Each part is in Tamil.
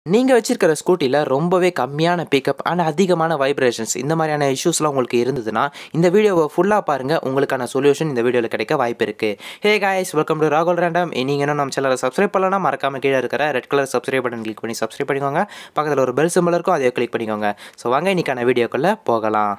நீங்கள் வச்சிருக்கிற ஸ்கூட்டியில் ரொம்பவே கம்மியான பிக்கப் அண்ட் அதிகமான வைப்ரேஷன்ஸ் இந்த மாதிரியான இஷ்யூஸ்லாம் உங்களுக்கு இருந்ததுன்னா இந்த வீடியோவை ஃபுல்லாக பாருங்கள் உங்களுக்கான சொல்யூஷன் இந்த வீடியோவில் கிடைக்க வாய்ப்பு இருக்குது ஹே காய்ஸ் வெல்கம் டு ராகுல் ரேண்டம் நீங்கள் இன்னும் நம்ம சேனலை சப்ஸ்கிரைப் பண்ணலாம் மறக்காம கீழே இருக்கிற red colour subscribe button click பண்ணி சப்ஸ்கிரைப் பண்ணிக்கோங்க பக்கத்தில் ஒரு பெல் சிம்பிள் இருக்கும் அதையும் கிளிக் பண்ணிக்கோங்க ஸோ வாங்க இன்னைக்கான வீடியோக்குள்ளே போகலாம்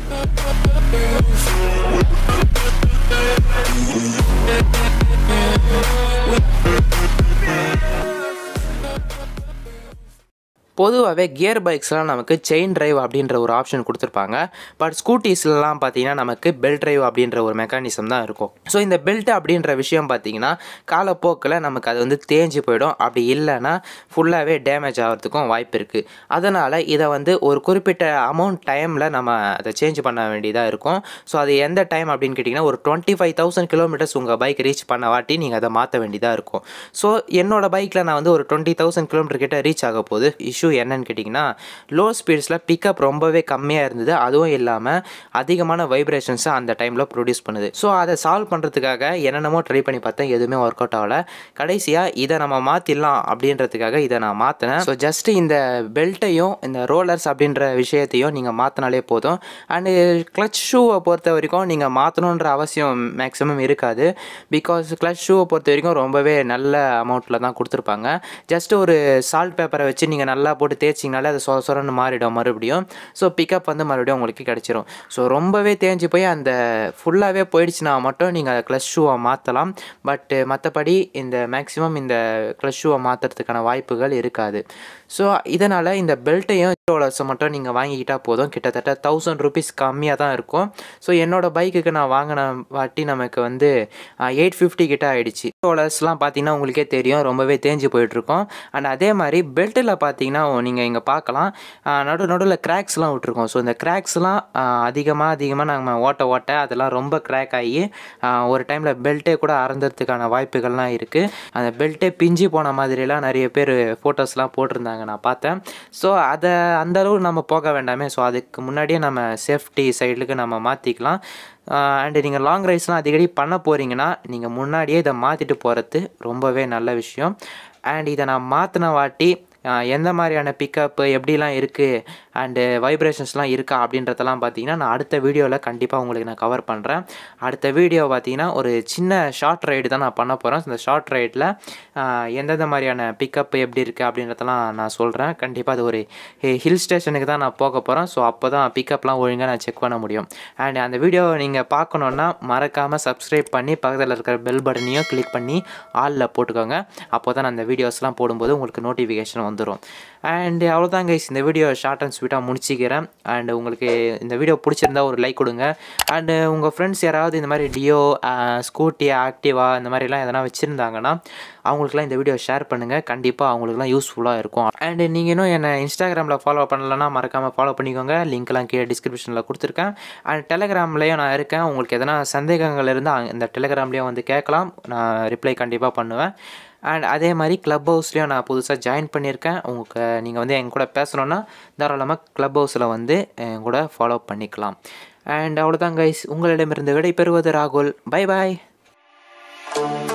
பொதுவாகவே கியர் பைக்ஸ்லாம் நமக்கு செயின் டிரைவ் அப்படின்ற ஒரு ஆப்ஷன் கொடுத்துருப்பாங்க பட் ஸ்கூட்டிஸ்லாம் பார்த்தீங்கன்னா நமக்கு பெல்ட் டிரைவ் அப்படின்ற ஒரு மெக்கானிசம் தான் இருக்கும் ஸோ இந்த பெல்ட் அப்படின்ற விஷயம் பார்த்தீங்கன்னா காலப்போக்கில் நமக்கு அது வந்து தேஞ்சு போயிடும் அப்படி இல்லைன்னா ஃபுல்லாகவே டேமேஜ் ஆகிறதுக்கும் வாய்ப்பு இருக்குது அதனால் இதை வந்து ஒரு குறிப்பிட்ட அமௌண்ட் டைமில் நம்ம அதை சேஞ்ச் பண்ண வேண்டியதாக இருக்கும் ஸோ அது எந்த டைம் அப்படின்னு கேட்டிங்கன்னா ஒரு டுவெண்ட்டி ஃபைவ் தௌசண்ட் கிலோமீட்டர்ஸ் உங்கள் பைக் ரீச் பண்ண வாட்டி நீங்கள் அதை மாற்ற வேண்டியதாக இருக்கும் ஸோ என்னோடய பைக்கில் நான் வந்து ஒரு டுவெண்ட்டி தௌசண்ட் கிலோமீட்டர் கிட்ட ரீச் ஆக போகுது இஷ்யூ என்னன்னு கேட்டிங்கன்னா லோ ஸ்பீட்ஸில் பிக்கப் ரொம்பவே கம்மியாக இருந்தது அதுவும் இல்லாமல் அதிகமான வைப்ரேஷன்ஸை அந்த டைமில் ப்ரொடியூஸ் பண்ணுது ஸோ அதை சால்வ் பண்ணுறதுக்காக என்னென்னமோ ட்ரை பண்ணி பார்த்தேன் எதுவுமே ஒர்க் அவுட் ஆகலை கடைசியாக இதை நம்ம மாற்றிடலாம் அப்படின்றதுக்காக இதை நான் மாற்றினேன் ஸோ ஜஸ்ட்டு இந்த பெல்ட்டையும் இந்த ரோலர்ஸ் அப்படின்ற விஷயத்தையும் நீங்கள் மாற்றினாலே போதும் அண்டு கிளச் ஷூவை பொறுத்த வரைக்கும் நீங்கள் மாற்றணுன்ற அவசியம் மேக்ஸிமம் இருக்காது பிகாஸ் கிளச் ஷூவை பொறுத்த வரைக்கும் ரொம்பவே நல்ல அமௌண்ட்டில் தான் கொடுத்துருப்பாங்க ஜஸ்ட் ஒரு சால்ட் பேப்பரை வச்சு நீங்கள் நல்லா போட்டு தேய்ச்சிங்கனாலே அது சொ சொரன்னு மாறிடும் மறுபடியும் ஸோ பிக்கப் வந்து மறுபடியும் உங்களுக்கு கிடச்சிரும் ஸோ ரொம்பவே தேஞ்சு போய் அந்த ஃபுல்லாகவே போயிடுச்சுன்னா மட்டும் நீங்கள் க்ளச் ஷூவை மாற்றலாம் பட்டு மற்றபடி இந்த மேக்ஸிமம் இந்த க்ளச் ஷூவை மாற்றுறதுக்கான வாய்ப்புகள் இருக்காது ஸோ இதனால் இந்த பெல்ட்டையும் ரோலர்ஸை மட்டும் நீங்கள் வாங்கிக்கிட்டால் போதும் கிட்டத்தட்ட தௌசண்ட் ருபீஸ் கம்மியாக தான் இருக்கும் ஸோ என்னோடய பைக்குக்கு நான் வாங்கின வாட்டி நமக்கு வந்து எயிட் ஃபிஃப்டி கிட்ட ஆகிடுச்சு ரோலர்ஸ்லாம் பார்த்தீங்கன்னா உங்களுக்கே தெரியும் ரொம்பவே தேஞ்சு போயிட்டுருக்கோம் அண்ட் அதே மாதிரி பெல்ட்டில் பார்த்தீங்கன்னா நீங்கள் இங்கே பார்க்கலாம் நடு நடுவில் கிராக்ஸ்லாம் விட்ருக்கோம் ஸோ இந்த கிராக்ஸ்லாம் அதிகமாக அதிகமாக நாங்கள் ஓட்ட ஓட்ட அதெல்லாம் ரொம்ப கிராக் ஆகி ஒரு டைமில் பெல்ட்டே கூட அறந்ததுக்கான வாய்ப்புகள்லாம் இருக்குது அந்த பெல்ட்டே பிஞ்சு போன மாதிரிலாம் நிறைய பேர் ஃபோட்டோஸ்லாம் போட்டிருந்தாங்க நான் பார்த்தேன் ஸோ அதை அந்த அளவு நம்ம போக வேண்டாமே ஸோ அதுக்கு முன்னாடியே நம்ம சேஃப்டி சைடுக்கு நம்ம மாற்றிக்கலாம் அண்டு நீங்கள் லாங் ரைட்ஸ்லாம் அடிக்கடி பண்ண போகிறீங்கன்னா நீங்கள் முன்னாடியே இதை மாற்றிட்டு போகிறது ரொம்பவே நல்ல விஷயம் அண்ட் இதை நான் மாற்றின வாட்டி எந்த மாதிரியான பிக்கப்பு எப்படிலாம் இருக்குது அண்டு வைப்ரேஷன்ஸ்லாம் இருக்கா அப்படின்றதெல்லாம் பார்த்தீங்கன்னா நான் அடுத்த வீடியோவில் கண்டிப்பாக உங்களுக்கு நான் கவர் பண்ணுறேன் அடுத்த வீடியோ பார்த்தீங்கன்னா ஒரு சின்ன ஷார்ட் ரைடு தான் நான் பண்ண போகிறேன் இந்த ஷார்ட் ரைடில் எந்தெந்த மாதிரியான பிக்கப் எப்படி இருக்குது அப்படின்றதெல்லாம் நான் சொல்கிறேன் கண்டிப்பாக அது ஒரு ஹில் ஸ்டேஷனுக்கு தான் நான் போக போகிறேன் ஸோ அப்போ தான் பிக்கப்லாம் ஒழுங்காக நான் செக் பண்ண முடியும் அண்ட் அந்த வீடியோவை நீங்கள் பார்க்கணுன்னா மறக்காமல் சப்ஸ்கிரைப் பண்ணி பக்கத்தில் இருக்கிற பெல் பட்டனையும் கிளிக் பண்ணி ஆளில் போட்டுக்கோங்க அப்போ தான் அந்த வீடியோஸ்லாம் போடும்போது உங்களுக்கு நோட்டிஃபிகேஷன் வந்துடும் அண்ட் அவ்வளோதான் கைஸ் இந்த வீடியோ ஷார்ட் அண்ட் ஸ்வீட்டாக முடிச்சிக்கிறேன் அண்ட் உங்களுக்கு இந்த வீடியோ பிடிச்சிருந்தா ஒரு லைக் கொடுங்க அண்டு உங்கள் ஃப்ரெண்ட்ஸ் யாராவது இந்த மாதிரி டியோ ஸ்கூட்டி ஆக்டிவா இந்த மாதிரிலாம் எதனா வச்சுருந்தாங்கன்னா அவங்களுக்குலாம் இந்த வீடியோ ஷேர் பண்ணுங்கள் கண்டிப்பாக அவங்களுக்குலாம் யூஸ்ஃபுல்லாக இருக்கும் அண்டு நீங்கள் இன்னும் என்னை இன்ஸ்டாகிராமில் ஃபாலோ பண்ணலன்னா மறக்காமல் ஃபாலோ பண்ணிக்கோங்க லிங்க்லாம் கீழே டிஸ்கிரிப்ஷனில் கொடுத்துருக்கேன் அண்ட் டெலகிராம்லேயும் நான் இருக்கேன் உங்களுக்கு எதனா சந்தேகங்கள் இருந்தால் இந்த டெலகிராம்லேயும் வந்து கேட்கலாம் நான் ரிப்ளை கண்டிப்பாக பண்ணுவேன் அண்ட் அதே மாதிரி க்ளப் ஹவுஸ்லேயும் நான் புதுசாக ஜாயின் பண்ணியிருக்கேன் உங்களுக்கு நீங்கள் வந்து எங்க கூட பேசணுன்னா தாராளமாக க்ளப் ஹவுஸில் வந்து என் கூட ஃபாலோ பண்ணிக்கலாம் அண்ட் அவ்வளோதான் கைஸ் உங்களிடமிருந்து விடை பெறுவது ராகுல் பை பாய்